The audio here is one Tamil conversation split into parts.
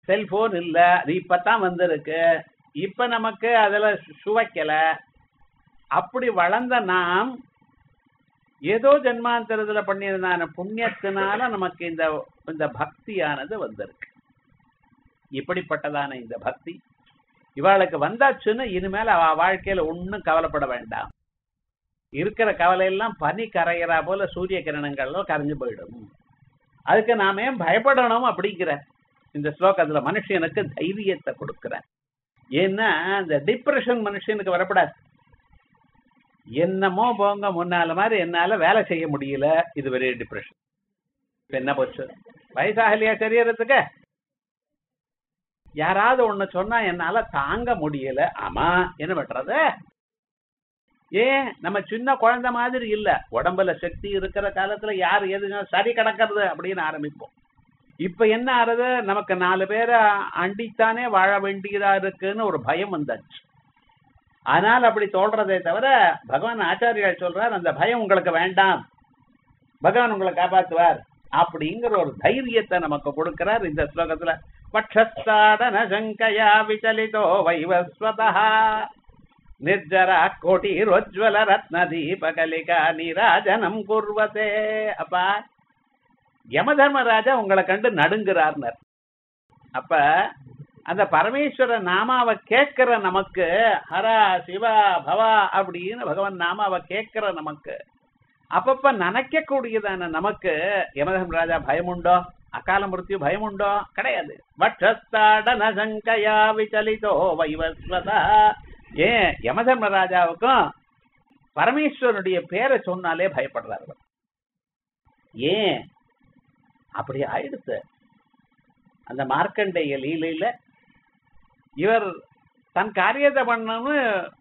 செல்போன் இல்ல அது இப்பதான் வந்திருக்கு இப்ப நமக்கு அதுல சு- சுவைக்கல அப்படி வளர்ந்த நாம் ஏதோ ஜென்மாந்தரத்துல பண்ணியிருந்தான புண்ணியத்தினால நமக்கு இந்த இந்த பக்தியானது வந்திருக்கு இப்படிப்பட்டதான இந்த பக்தி இவாளுக்கு வந்தாச்சுன்னு இனிமேல் அவ வாழ்க்கையில ஒண்ணும் கவலைப்பட வேண்டாம் இருக்கிற கவலையெல்லாம் பனி கரையிறா போல சூரிய கிரணங்கள்லாம் கரைஞ்சு போயிடும் அதுக்கு நாம ஏன் பயப்படணும் அப்படிங்கிற இந்த ஸ்லோகத்துல மனுஷனுக்கு தைரியத்தை கொடுக்கிற ஏன்னா இந்த டிப்ரெஷன் மனுஷனுக்கு வரப்படாது என்னமோ போங்க முன்னால மாதிரி என்னால வேலை செய்ய முடியல இது பெரிய டிப்ரெஷன் இப்ப என்ன போச்சு வயசாகலையா சரீரத்துக்கு யாராவது ஒண்ணு சொன்னா என்னால தாங்க முடியல ஆமா என்ன பண்றது ஏன் நம்ம சின்ன குழந்தை மாதிரி இல்ல உடம்புல சக்தி இருக்கிற காலத்துல யார் எது சரி கிடக்கிறது அப்படின்னு ஆரம்பிப்போம் இப்ப என்ன ஆறுது நமக்கு நாலு பேரை அண்டித்தானே வாழ வேண்டியதா இருக்குன்னு ஒரு பயம் வந்தாச்சு ஆனால் அப்படி தோன்றதே தவிர பகவான் ஆச்சாரியால் சொல்றார் அந்த பயம் உங்களுக்கு வேண்டாம் பகவான் உங்களை காப்பாத்துவார் அப்படிங்கிற ஒரு தைரியத்தை நமக்கு கொடுக்கிறார் இந்த ஸ்லோகத்துல பட்சஸ்தாடன சங்கயா விசலிதோ வைவஸ்வதா நிர்ஜரா கோட்டிரோஜ்வல ரத்ன தீபகலிகா நீராஜனம் குர்வதே அப்பா யமதர்மராஜா உங்களை கண்டு நடுங்குறார்னர் அப்ப அந்த பரமேஸ்வர நாமாவை கேட்கிற நமக்கு ஹரா சிவா பவா அப்படின்னு பகவான் நாமாவை கேட்கிற நமக்கு அப்பப்ப நினைக்கக்கூடியதான நமக்கு யமதர்மராஜா பயமுண்டோ அகால மிருத்யு பயமுண்டோ கிடையாது வட்சஸ்தாடன சங்கயா விசலிதோ வைவஸ்வதா ஏன் யமதர்மராஜாவுக்கும் பரமேஸ்வரனுடைய பேரை சொன்னாலே பயப்படுறாரு ஏன் அப்படி ஆயிடுத்து அந்த மார்க்கண்டேய லீலையில இவர் தன் காரியத்தை பண்ணணும்னு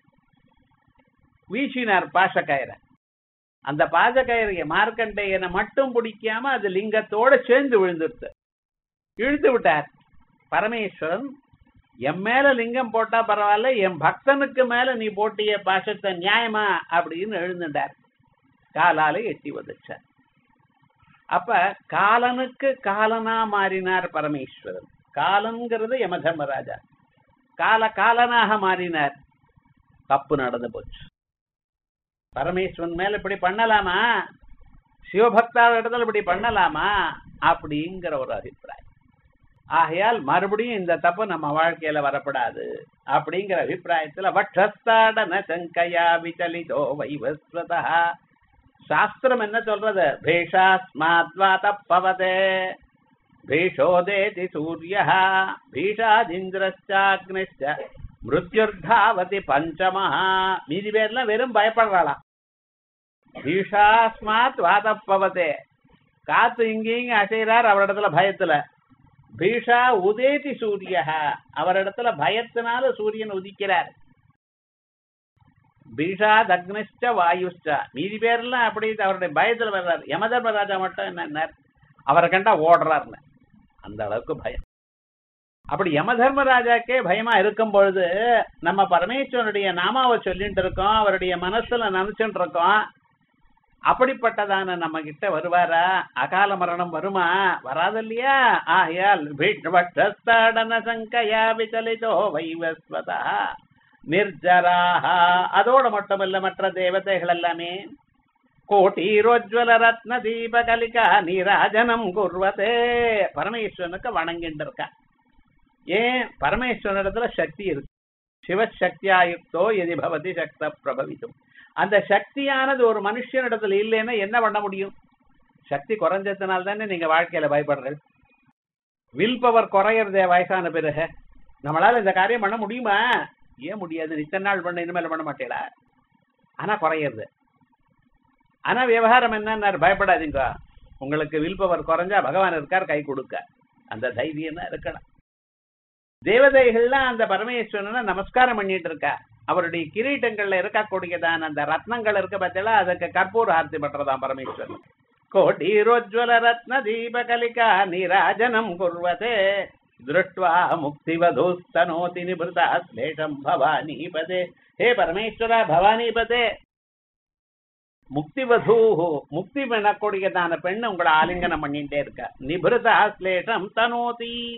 வீசினார் பாசக்கயிறை அந்த பாசக்கயிறைய மார்க்கண்டேயனை மட்டும் பிடிக்காம அது லிங்கத்தோட சேர்ந்து விழுந்துருத்து இழுத்து விட்டார் பரமேஸ்வரன் என் மேல லிங்கம் போட்டா பரவாயில்ல என் பக்தனுக்கு மேல நீ போட்டிய பாசத்தை நியாயமா அப்படின்னு எழுந்துட்டார் காலால எட்டி உதைச்சார் அப்ப காலனுக்கு காலனா மாறினார் பரமேஸ்வரன் காலன்கிறது யமதர்மராஜா கால காலனாக மாறினார் தப்பு நடந்து போச்சு பரமேஸ்வரன் மேல இப்படி பண்ணலாமா சிவபக்தாத இடத்துல இப்படி பண்ணலாமா அப்படிங்கிற ஒரு அபிப்பிராயம் ஆகையால் மறுபடியும் இந்த தப்பு நம்ம வாழ்க்கையில வரப்படாது அப்படிங்கிற அபிப்பிராயத்துல வட்சஸ்தாடன சங்கையா விசலிதோ வைவஸ்வதா சாஸ்திரம் என்ன சொல்றது பேஷாஸ்மாத்வா தப்பவதே பீஷோதேதி சூரிய பீஷாதிந்திரச்சாக்னிச்ச மிருத்யுர்தாவதி பஞ்சமஹா மீதி பேர்லாம் வெறும் பயப்படுறாளாம் பீஷாஸ்மாத் வாதப்பவதே காத்து இங்கேயும் அசைறார் அவரிடத்துல பயத்துல பீஷா உதேதி சூரிய அவரிடத்துல பயத்தினால சூரியன் உதிக்கிறார் பீஷாத் அக்னிஷ்ட வாயுஷ்ட மீதி பேர்லாம் அப்படி அவருடைய பயத்துல வர்றாரு யமதர்மராஜா மட்டும் என்ன அவரை கண்டா ஓடுறாருன்னு அந்த அளவுக்கு பயம் அப்படி யமதர்மராஜாக்கே பயமா இருக்கும் பொழுது நம்ம பரமேஸ்வரனுடைய நாமாவை சொல்லிட்டு இருக்கோம் அவருடைய மனசுல நினைச்சுட்டு இருக்கோம் அப்படிப்பட்டதான நம்ம கிட்ட வருவாரா அகால மரணம் வருமா வராது இல்லையா ஆகையால் பீஷ்வட்டஸ்தாடன சங்கயா விசலிதோ வைவஸ்வதா நிர்ஜராக அதோட மட்டுமல்ல மற்ற தேவதைகள் எல்லாமே கோட்டீரோஜ்வல ரத்ன தீபகலிகா நீராஜனம் குர்வதே பரமேஸ்வரனுக்கு வணங்கிட்டு இருக்கா ஏன் பரமேஸ்வரனிடத்துல சக்தி இருக்கு சிவசக்தியாயுக்தோ எதி பவதி சக்த பிரபவித்தும் அந்த சக்தியானது ஒரு மனுஷனிடத்துல இல்லைன்னா என்ன பண்ண முடியும் சக்தி குறைஞ்சதுனால தானே நீங்க வாழ்க்கையில பயப்படுறது வில் பவர் குறையறதே வயசான பிறகு நம்மளால இந்த காரியம் பண்ண முடியுமா ஏன் முடியாது இத்தனை நாள் பண்ண இனிமேல் பண்ண மாட்டேடா ஆனா குறையிறது ஆனா விவகாரம் என்னன்னு பயப்படாதீங்க உங்களுக்கு வில் பவர் குறைஞ்சா பகவான் இருக்கார் கை கொடுக்க அந்த தைரியம் தான் இருக்கணும் தேவதைகள்லாம் அந்த பரமேஸ்வரனை நமஸ்காரம் பண்ணிட்டு இருக்கா அவருடைய கிரீட்டங்கள்ல இருக்கக்கூடியதான அந்த ரத்னங்கள் இருக்க பார்த்தீங்களா அதுக்கு கற்பூர ஆர்த்தி பண்றதாம் பரமேஸ்வரன் கோட்டீரோஜ்வல ரத்ன தீபகலிகா நீராஜனம் குர்வதே திருஷ்டுவா முக்திவதூஸ்தனோதி நிபுதா ஸ்லேஷம் பவானீபதே ஹே பரமேஸ்வர பவானீபதே முக்திவதூ முக்தி பண்ணக்கூடியதான பெண் உங்களை ஆலிங்கனம் பண்ணிட்டே இருக்க நிபிருதா ஸ்லேஷம் தனோதி